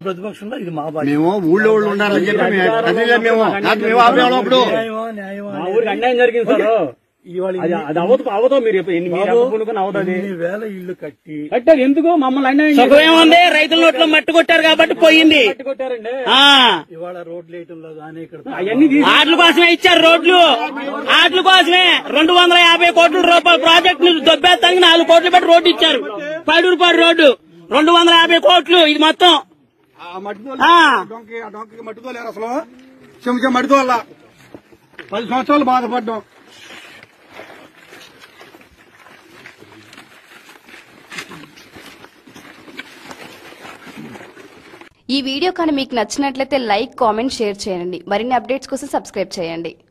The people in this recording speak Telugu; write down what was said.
ప్రతిపక్షంలో ఇది మా బాధ్యత మేము ఊళ్ళో వాళ్ళు ఉండాలని చెప్పి మేము కదిలే మేము నాకు మేము ఆపేవాళ్ళం అప్పుడు న్యాయమా న్యాయమా మా ఊరికి అన్యాయం జరిగింది సార్ ఇవాళ అది ఇన్ని- అది అవదు అవదో మీరు ఎప్పుడు- ఎన్ని- మీరు బాబు, ఎంత పూనుకొని అవదు అది ఇన్ని వేల ఇల్లు కట్టి కట్టారు ఎందుకు మమ్మల్ని అన్యాయం చేశారు. సుఖమేముంది రైతుల నోట్లో మట్టి కొట్టారు కాబట్టి పోయింది కట్టి కొట్టారండి ఆ ఇవాళ రోడ్లు వేయటంలో కానీ ఇక్కడ అవన్నీ తీసి ఆటల కోసమే ఇచ్చారు రోడ్లు ఆటల కోసమే రెండు వందల యాభై కోట్ల రూపాయల ప్రాజెక్ట్ ను దొబ్బేస్తానికి నాలుగు కోట్లు పెట్టి రోడ్డు ఇచ్చారు పైడూరుపాడు రోడ్డు రెండు వందల యాభై కోట్లు ఇది మొత్తం ఆ మట్టితో ఆ. డొంకి ఆ డొంకి మట్టితో లేరు అసలు చెంచా మట్టితో వల్ల పది సంవత్సరాలు బాధపడ్డాం ఈ వీడియో కానీ మీకు నచ్చినట్లయితే లైక్ కామెంట్ షేర్ చేయండి మరిన్ని అప్డేట్స్ కోసం సబ్స్క్రైబ్ చేయండి